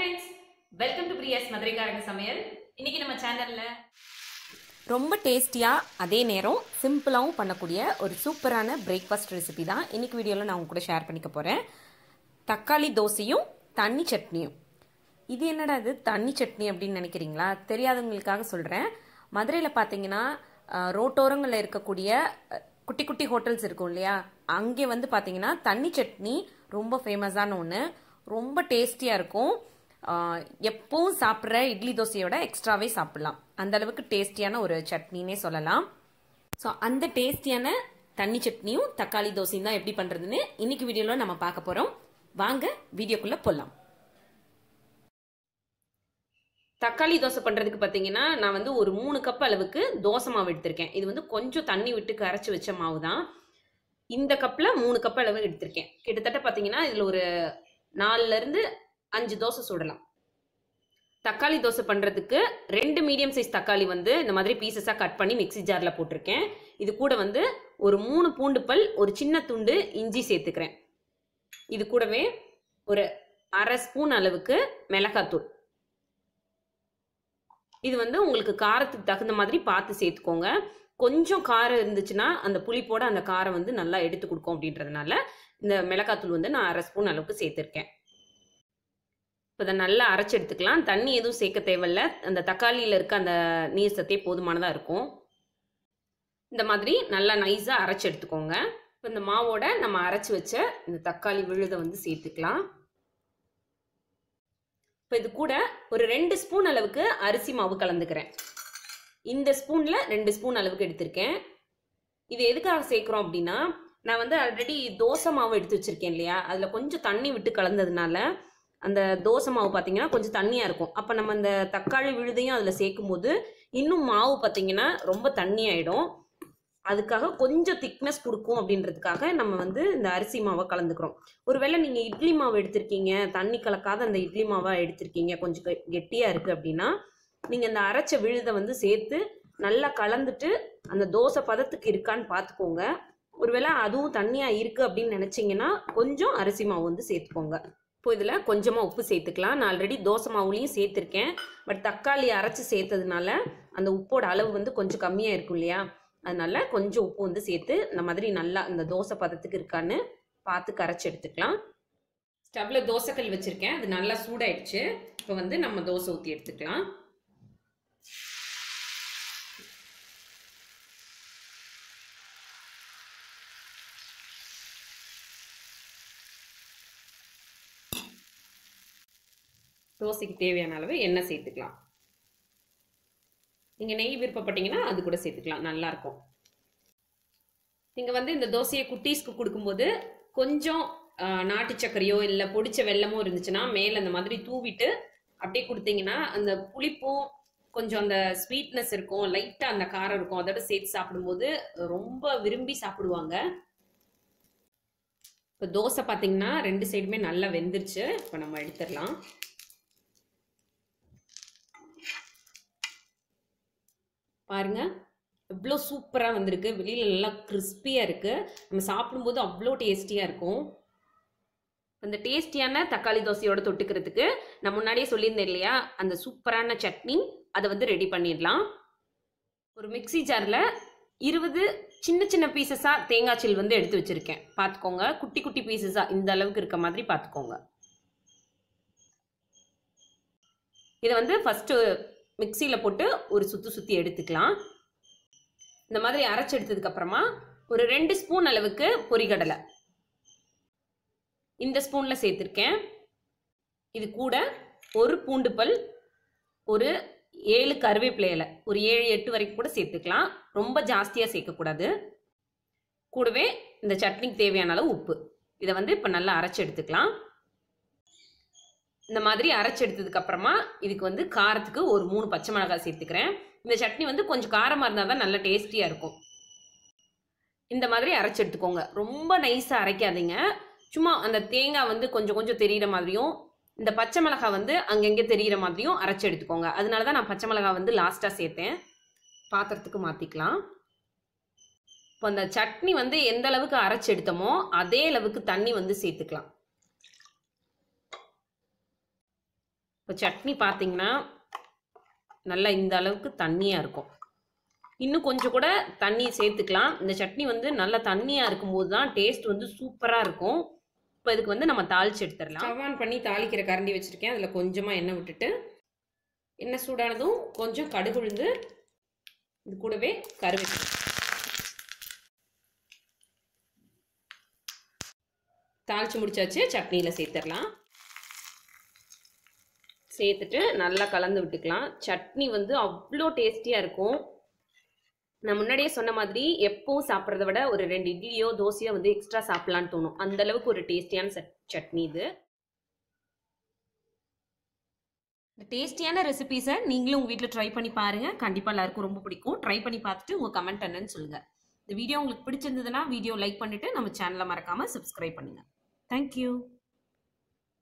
friends welcome to Priya's மதுரைக்காரங்க சமையல் இன்னைக்கு நம்ம சேனல்ல ரொம்ப டேஸ்டியாக அதே நேரம் சிம்பிளாகவும் பண்ணக்கூடிய ஒரு சூப்பரான பிரேக்ஃபாஸ்ட் ரெசிபி தான் இன்னைக்கு வீடியோவில் நான் உங்க கூட ஷேர் பண்ணிக்க போகிறேன் தக்காளி தோசையும் தண்ணி சட்னியும் இது என்னடா இது தண்ணி சட்னி அப்படின்னு நினைக்கிறீங்களா தெரியாதவங்களுக்காக சொல்கிறேன் மதுரையில் பார்த்தீங்கன்னா அஹ், ரோட்டோரங்களில் இருக்கக்கூடிய அஹ், குட்டி குட்டி ஹோட்டல்ஸ் இருக்கும் இல்லையா அங்கே வந்து பார்த்தீங்கன்னா தண்ணி சட்னி ரொம்ப ஃபேமஸான ஒன்று ரொம்ப டேஸ்டியாக இருக்கும் ஆஹ் எப்பவும் சாப்பிட்ற இட்லி தோசையோட எக்ஸ்ட்ராவே சாப்பிடலாம் அந்த அளவுக்கு டேஸ்டியான ஒரு சட்னினே சொல்லலாம் ஸோ அந்த டேஸ்டியான தண்ணி சட்னியும் தக்காளி தோசையும் தான் எப்படி பண்றதுன்னு இன்னைக்கு வீடியோல நம்ம பார்க்க போறோம் வாங்க வீடியோக்குள்ள போலாம் தக்காளி தோசை பண்றதுக்கு பார்த்தீங்கன்னா நான் வந்து ஒரு மூணு கப் அளவுக்கு தோசை மாவு எடுத்திருக்கேன் இது வந்து கொஞ்சம் தண்ணி விட்டு கரைச்சி வச்ச மாவு தான் இந்த கப்பில் மூணு கப் அளவு எடுத்திருக்கேன் கிட்டத்தட்ட பார்த்தீங்கன்னா இதில் ஒரு நாலுல இருந்து அஞ்சு தோசை சுடலாம் தக்காளி தோசை பண்ணுறதுக்கு ரெண்டு மீடியம் சைஸ் தக்காளி வந்து இந்த மாதிரி பீசஸாக கட் பண்ணி மிக்ஸி ஜாரில் போட்டிருக்கேன் இது கூட வந்து ஒரு மூணு பூண்டு பல் ஒரு சின்ன துண்டு இஞ்சி சேர்த்துக்கிறேன் இது கூடவே ஒரு அரை ஸ்பூன் அளவுக்கு மிளகாத்தூள் இது வந்து உங்களுக்கு காரத்துக்கு தகுந்த மாதிரி பார்த்து சேர்த்துக்கோங்க கொஞ்சம் காரம் இருந்துச்சுன்னா அந்த புளிப்போட அந்த காரம் வந்து நல்லா எடுத்து கொடுக்கும் அப்படின்றதுனால இந்த மிளகாத்தூள் வந்து நான் அரை ஸ்பூன் அளவுக்கு சேர்த்துருக்கேன் இப்போ இதை நல்லா அரைச்சி எடுத்துக்கலாம் தண்ணி எதுவும் சேர்க்க தேவையில்ல அந்த தக்காளியில் இருக்க அந்த நீர் சத்தே போதுமானதாக இருக்கும் இந்த மாதிரி நல்லா நைஸாக அரைச்சி எடுத்துக்கோங்க இப்போ இந்த மாவோட நம்ம அரைச்சி வச்ச இந்த தக்காளி விழுதை வந்து சேர்த்துக்கலாம் இப்போ இது கூட ஒரு ரெண்டு ஸ்பூன் அளவுக்கு அரிசி மாவு கலந்துக்கிறேன் இந்த ஸ்பூனில் ரெண்டு ஸ்பூன் அளவுக்கு எடுத்திருக்கேன் இது எதுக்காக சேர்க்குறோம் அப்படின்னா நான் வந்து ஆல்ரெடி தோசை மாவு எடுத்து வச்சிருக்கேன் இல்லையா அதில் கொஞ்சம் தண்ணி விட்டு கலந்ததுனால அந்த தோசை மாவு பார்த்தீங்கன்னா கொஞ்சம் தண்ணியாக இருக்கும் அப்போ நம்ம அந்த தக்காளி விழுதையும் அதில் சேர்க்கும்போது இன்னும் மாவு பார்த்தீங்கன்னா ரொம்ப தண்ணி ஆயிடும் அதுக்காக கொஞ்சம் திக்னஸ் கொடுக்கும் அப்படின்றதுக்காக நம்ம வந்து இந்த அரிசி மாவை கலந்துக்கிறோம் ஒருவேளை நீங்கள் இட்லி மாவு எடுத்திருக்கீங்க தண்ணி கலக்காத அந்த இட்லி மாவை எடுத்திருக்கீங்க கொஞ்சம் கெ- கெட்டியா இருக்கு அப்படின்னா நீங்கள் இந்த அரைச்ச விழுதை வந்து சேர்த்து நல்லா கலந்துட்டு அந்த தோசை பதத்துக்கு இருக்கான்னு பார்த்துக்கோங்க ஒருவேளை அதுவும் தண்ணியாக இருக்குது அப்படின்னு நினச்சிங்கன்னா கொஞ்சம் அரிசி மாவு வந்து சேர்த்துக்கோங்க இப்போ இதில் கொஞ்சமாக உப்பு சேர்த்துக்கலாம் நான் ஆல்ரெடி தோசை மாவுலேயும் சேர்த்துருக்கேன் பட் தக்காளி அரைச்சி சேர்த்ததுனால அந்த உப்போட அளவு வந்து கொஞ்சம் கம்மியாக இருக்கும் இல்லையா அதனால கொஞ்சம் உப்பு வந்து சேர்த்து இந்த மாதிரி நல்லா இந்த தோசை பதத்துக்கு இருக்கான்னு பார்த்து கரைச்சி எடுத்துக்கலாம் ஸ்டவ்ல தோசைக்கல் வச்சிருக்கேன் அது நல்லா சூடாயிடுச்சு இப்போ வந்து நம்ம தோசை ஊற்றி எடுத்துக்கலாம் தோசைக்கு தேவையான அளவு எண்ணெய் சேர்த்துக்கலாம் நீங்கள் நெய் விருப்பப்பட்டீங்கன்னா அது கூட சேர்த்துக்கலாம் நல்லா இருக்கும் நீங்கள் வந்து இந்த தோசையை குட்டீஸ்க்கு கொடுக்கும்போது கொஞ்சம் ஆஹ், நாட்டு சர்க்கரையோ இல்லை பொடிச்ச வெல்லமோ இருந்துச்சுன்னா மேலே அந்த மாதிரி தூவிட்டு அப்படியே கொடுத்தீங்கன்னா அந்த புளிப்பும் கொஞ்சம் அந்த ஸ்வீட்னஸ் இருக்கும் லைட்டாக அந்த காரம் இருக்கும் அதோட சேர்த்து சாப்பிடும்போது ரொம்ப விரும்பி சாப்பிடுவாங்க இப்போ தோசை பார்த்தீங்கன்னா ரெண்டு சைடுமே நல்லா வெந்துருச்சு இப்போ நம்ம எடுத்துடலாம் பாருங்க எவ்வளோ சூப்பராக வந்திருக்கு வெளியில் நல்லா கிறிஸ்பியாக இருக்குது நம்ம சாப்பிடும்போது அவ்வளோ டேஸ்டியாக இருக்கும் அந்த டேஸ்டியான தக்காளி தோசையோட தொட்டுக்கிறதுக்கு நான் முன்னாடியே சொல்லியிருந்தேன் இல்லையா அந்த சூப்பரான சட்னி அதை வந்து ரெடி பண்ணிடலாம் ஒரு மிக்ஸி ஜாரில் இருபது சின்ன சின்ன பீசஸாக தேங்காய் சில் வந்து எடுத்து வச்சுருக்கேன் பார்த்துக்கோங்க குட்டி குட்டி பீசஸாக இந்த அளவுக்கு இருக்க மாதிரி பார்த்துக்கோங்க இதை வந்து ஃபஸ்ட்டு மிக்சியில் போட்டு ஒரு சுற்றி சுற்றி எடுத்துக்கலாம் இந்த மாதிரி அரைச்சி எடுத்ததுக்கு அப்புறமா ஒரு ரெண்டு ஸ்பூன் அளவுக்கு பொரிகடலை இந்த ஸ்பூனில் சேர்த்துருக்கேன் இது கூட ஒரு பூண்டு பல் ஒரு ஏழு கருவேப்பிலை இலை ஒரு ஏழு எட்டு வரைக்கும் கூட சேர்த்துக்கலாம் ரொம்ப ஜாஸ்தியாக சேர்க்கக்கூடாது கூடவே இந்த சட்னிக்கு தேவையான அளவு உப்பு இதை வந்து இப்போ நல்லா அரைச்சி எடுத்துக்கலாம் இந்த மாதிரி அரைச்சி எடுத்ததுக்கு அப்புறமா இதுக்கு வந்து காரத்துக்கு ஒரு மூணு பச்சை மிளகாய் சேர்த்துக்கிறேன் இந்த சட்னி வந்து கொஞ்சம் காரமாக இருந்தால் தான் நல்ல டேஸ்டியாக இருக்கும் இந்த மாதிரி அரைச்சி எடுத்துக்கோங்க ரொம்ப நைஸாக அரைக்காதீங்க சும்மா அந்த தேங்காய் வந்து கொஞ்சம் கொஞ்சம் தெரியிற மாதிரியும் இந்த பச்சை மிளகாய் வந்து அங்கங்கே தெரியிற மாதிரியும் அரைச்சி எடுத்துக்கோங்க அதனால தான் நான் பச்சை மிளகாய் வந்து லாஸ்ட்டாக சேர்த்தேன் பாத்திரத்துக்கு மாற்றிக்கலாம் இப்போ அந்த சட்னி வந்து எந்த அளவுக்கு அரைச்சி எடுத்தோமோ அதே அளவுக்கு தண்ணி வந்து சேர்த்துக்கலாம் இப்போ சட்னி பார்த்தீங்கன்னா நல்லா இந்த அளவுக்கு தண்ணியாக இருக்கும் இன்னும் கொஞ்சம் கூட தண்ணி சேர்த்துக்கலாம் இந்த சட்னி வந்து நல்லா தண்ணியாக இருக்கும்போது தான் டேஸ்ட் வந்து சூப்பராக இருக்கும் இப்போ இதுக்கு வந்து நம்ம தாளிச்சு எடுத்துடலாம் ஸ்டவ் ஆன் பண்ணி தாளிக்கிற கரண்டி வச்சுருக்கேன் அதில் கொஞ்சமாக எண்ணெய் விட்டுட்டு எண்ணெய் சூடானதும் கொஞ்சம் கடுகு உளுந்து இது கூடவே கருவேப்பிலை தாளிச்சு முடிச்சாச்சு சட்னியில் சேர்த்துடலாம் சேர்த்துட்டு நல்லா கலந்து விட்டுக்கலாம் சட்னி வந்து அவ்வளோ டேஸ்டியாக இருக்கும் நான் முன்னாடியே சொன்ன மாதிரி எப்பவும் சாப்பிட்றத விட ஒரு ரெண்டு இட்லியோ தோசையோ வந்து எக்ஸ்ட்ரா சாப்பிட்லான்னு தோணும் அந்த அளவுக்கு ஒரு டேஸ்டியான சட் சட்னி இது டேஸ்டியான ரெசிபீஸை நீங்களும் உங்கள் வீட்டில் ட்ரை பண்ணி பாருங்கள் கண்டிப்பாக எல்லாருக்கும் ரொம்ப பிடிக்கும் ட்ரை பண்ணி பார்த்துட்டு உங்கள் கமெண்ட் என்னன்னு சொல்லுங்கள் இந்த வீடியோ உங்களுக்கு பிடிச்சிருந்ததுன்னா வீடியோ லைக் பண்ணிவிட்டு நம்ம சேனலை மறக்காமல் சப்ஸ்கிரைப் பண்ணுங்கள் தேங்க்யூ